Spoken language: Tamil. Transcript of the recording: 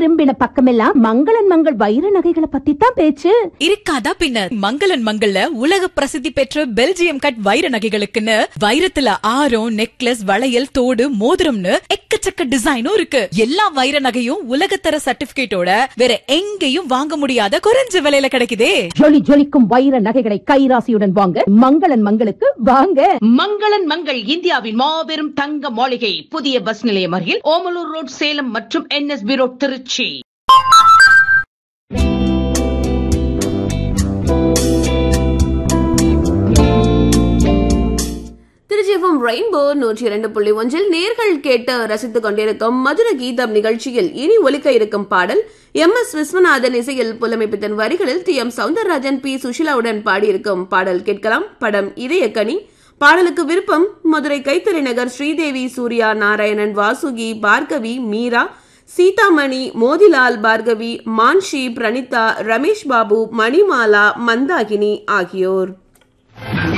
திரும்பின பக்கமெல்லாம் மங்களன் மங்கள் வைர நகைகளை பத்தி தான் பேச்சு இருக்காதா பின்ன மங்களன் மங்கள்ல உலக பிரசித்தி பெற்ற பெல்ஜியம் கட் வைர நகைகளுக்குன்னு வைரத்துல ஆரம் நெக்லஸ் வளையல் தோடு மோதிரம்னு எக்கச்சக்க டிசைனும் இருக்கு எல்லா வைர நகையும் உலகத்தர சர்டிபிகேட்டோட வேற எங்கேயும் வாங்க முடியாத குறைஞ்ச விலையில கிடைக்குதே ஜொலி ஜொலிக்கும் வைர நகைகளை கைராசியுடன் வாங்க மங்களன் மங்களுக்கு வாங்க மங்களன் மங்கள் இந்தியாவின் மாபெரும் தங்க மாளிகை புதிய பஸ் நிலையம் அருகில் ஓமலூர் ரோட் சேலம் மற்றும் NSB road Trichy Trichy FM rainbow நூற்றி இரண்டு புள்ளி ஒன்றில் நேர்கள் கேட்டு ரசித்துக் கொண்டிருக்கும் மதுர கீதம் நிகழ்ச்சியில் இனி ஒலிக்க இருக்கும் பாடல் எம் எஸ் விஸ்வநாதன் இசையில் புலமைப்பித்தன் வரிகளில் டி எம் சவுந்தரராஜன் பி சுஷிலாவுடன் பாடியிருக்கும் பாடல் கேட்கலாம் படம் இதயக்கனி பாடலுக்கு விருப்பம் மதுரை கைத்தறி நகர் ஸ்ரீதேவி சூர்யா நாராயணன் வாசுகி பார்கவி மீரா சீதாமணி மோதிலால் பார்கவி மான்ஷி பிரணிதா ரமேஷ் பாபு மணிமாலா மந்தாகினி ஆகியோர்